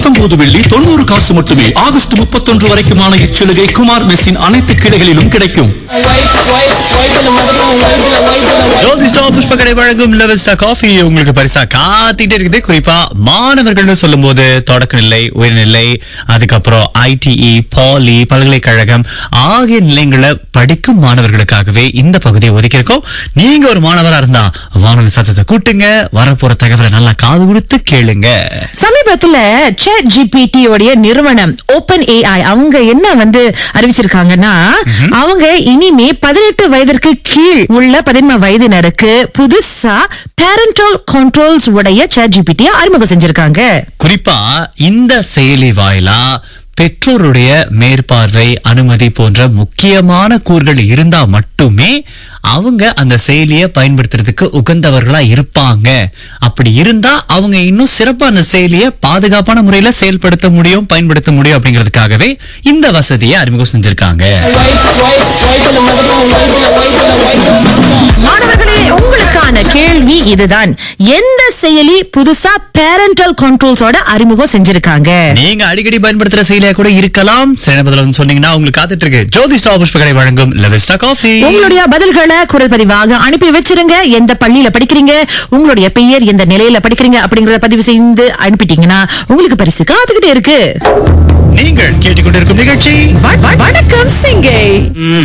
பத்தொன்பது வெள்ளி தொண்ணூறு காசு மட்டுமே ஆகஸ்ட் முப்பத்தொன்று வரைக்குமான இச்சலுகை குமார் மெஸ்ஸின் அனைத்து கிளைகளிலும் கிடைக்கும் ஜோதி ஸ்டாப் புஷ்பக்கடை வழங்கும் லெவல் ஸ்டார் காஃபி உங்களுக்கு பரிசா காத்திட்டே இருக்குது குறிப்பா மாணவர்கள்னு சொல்லும்போது தொடக்கநிலை உயர்நிலை அதுக்கப்புறம் ஐடிஇ பாலி பல்கலைக்கழகம் ஆகிய நிலையங்களை படிக்கும் மாணவர்களுக்காகவே இந்த பகுதியை ஒதுக்கியிருக்கோம் நீங்க ஒரு மாணவரா இருந்தா வானொலி சத்தத்தை கூட்டுங்க வரப்போற தகவலை நல்லா காது கொடுத்து கேளுங்க சமீபத்துல சேட் ஜிபிடி உடைய நிறுவனம் ஓபன் ஏஐ அவங்க என்ன வந்து அறிவிச்சிருக்காங்கன்னா அவங்க இனிமே பதினெட்டு வயதிற்கு கீழ் உள்ள பதின்ம வயதினருக்கு புதுசா பேரண்டல் கண்ட்ரோல்ஸ் உடைய சேட் ஜிபிடி அறிமுகம் செஞ்சிருக்காங்க குறிப்பா இந்த செயலி வாயிலா பெற்றோருடைய மேற்பார்வை அனுமதி போன்ற முக்கியமான கூறுகள் இருந்தா மட்டுமே அவங்க அந்த செயலியை பயன்படுத்துறதுக்கு உகந்தவர்களா இருப்பாங்க அப்படி இருந்தா அவங்க இன்னும் சிறப்பா அந்த செயலியை பாதுகாப்பான முறையில செயல்படுத்த முடியும் பயன்படுத்த முடியும் அப்படிங்கிறதுக்காகவே இந்த வசதியை அறிமுகம் செஞ்சிருக்காங்க மாணவர்களே உங்களுக்கான கேள்வி இதுதான் எந்த செயலி புதுசா பேரண்டல் கண்ட்ரோல்ஸோட அறிமுகம் செஞ்சிருக்காங்க நீங்க அடிக்கடி பயன்படுத்துற செயலியா கூட இருக்கலாம் சில பதில் வந்து சொன்னீங்கன்னா உங்களுக்கு காத்துட்டு இருக்கு ஜோதி ஸ்டா புஷ்பகரை வழங்கும் லெவஸ்டா காஃபி உங்களுடைய பதில்களை குரல் பதிவாக அனுப்பி வச்சிருங்க எந்த பள்ளியில படிக்கிறீங்க உங்களுடைய பெயர் எந்த நிலையில படிக்கிறீங்க அப்படிங்கறத பதிவு செய்து அனுப்பிட்டீங்கன்னா உங்களுக்கு பரிசு காத்துக்கிட்டே இருக்கு நீங்கள் கேட்டுக்கொண்டிருக்கும் நிகழ்ச்சி வ- வ- வணக்கம் சிங்கை